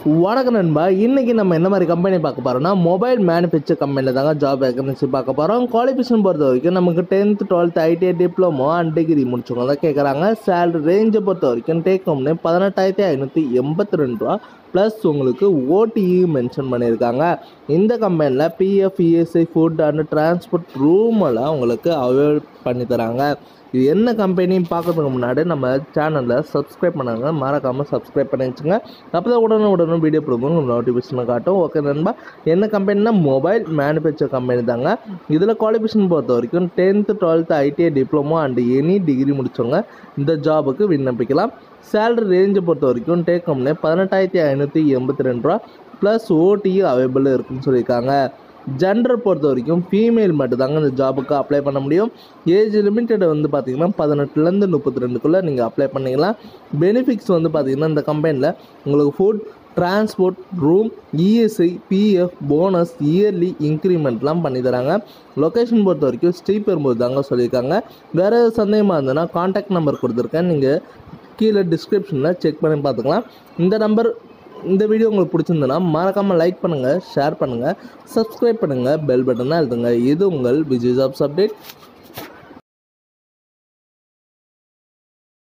வணக்கம் நண்பா இன்னைக்கு நம்ம என்ன மாதிரி கம்பெனி பார்க்க போறோம்னா மொபைல் மேனுஃபேக்சர் கம்பெனியில் தாங்க ஜாப் வேகன்சி பார்க்க போகிறோம் குவாலிஃபிகேஷன் பொறுத்த வரைக்கும் நமக்கு tenth twelfth ITI diploma and degree முடிச்சவங்க தான் கேட்குறாங்க சேலரி ரேஞ்சை பொறுத்த வரைக்கும் டேக் ஹோம்னு பதினெட்டாயிரத்தி ஐநூற்றி எண்பத்தி ரெண்டு ரூபா ப்ளஸ் உங்களுக்கு ஓடிஇ மென்ஷன் பண்ணியிருக்காங்க இந்த கம்பெனியில் PF ESI food and transport room எல்லாம் உங்களுக்கு அவைல் பண்ணி தராங்க இது என்ன கம்பெனின்னு பார்க்கறதுக்கு முன்னாடி நம்ம சேனலில் சப்ஸ்கிரைப் பண்ணாங்க மறக்காமல் சப்ஸ்கிரைப் பண்ணி வச்சுங்க அப்போ தான் உடனே உடனே வீடியோ போடும்போது நோட்டிஃபிகேஷன் காட்டும் ஓகே நண்பா என்ன கம்பெனினா மொபைல் மேனுஃபேக்சர் கம்பெனி தாங்க இதில் குவாலிஃபிகேஷன் பொறுத்த வரைக்கும் tenth twelfth ITI diploma and any degree முடிச்சவங்க இந்த ஜாபுக்கு விண்ணப்பிக்கலாம் சேலரி ரேஞ்சை பொறுத்த வரைக்கும் டேக் ஹோம்னே பதினெட்டாயிரத்தி ஐநூற்றி எண்பத்தி ரெண்டு ரூபா ப்ளஸ் ஓடி அவைலபிள் இருக்குன்னு சொல்லியிருக்காங்க ஜெண்டர் பொறுத்த வரைக்கும் ஃபீமேல் மட்டும் தாங்க இந்த ஜாபுக்கு அப்ளை பண்ண முடியும் ஏஜ் லிமிட்டட் வந்து பார்த்தீங்கன்னா பதினெட்டுலேருந்து முப்பத்தி ரெண்டுக்குள்ளே நீங்கள் அப்ளை பண்ணிக்கலாம் பெனிஃபிட்ஸ் வந்து பார்த்தீங்கன்னா இந்த கம்பெனியில் உங்களுக்கு food transport room ESI PF bonus yearly இன்க்ரிமெண்ட்லாம் பண்ணி தராங்க லொக்கேஷன் பொறுத்த வரைக்கும் ஸ்ரீபெரும்பூர் தாங்க சொல்லியிருக்காங்க வேறு ஏதாவது சந்தேகமாக இருந்ததுன்னா காண்டாக்ட் நம்பர் கொடுத்துருக்கேன் நீங்கள் கீழே டிஸ்கிரிப்ஷனில் செக் பண்ணி பார்த்துக்கலாம் இந்த நம்பர் இந்த வீடியோ உங்களுக்கு பிடிச்சிருந்ததுன்னா மறக்காமல் லைக் பண்ணுங்கள் ஷேர் பண்ணுங்கள் சப்ஸ்கிரைப் பண்ணுங்கள் பெல் பட்டனை அழுத்துங்க இது உங்கள் விஜய் ஜாப்ஸ் அப்டேட்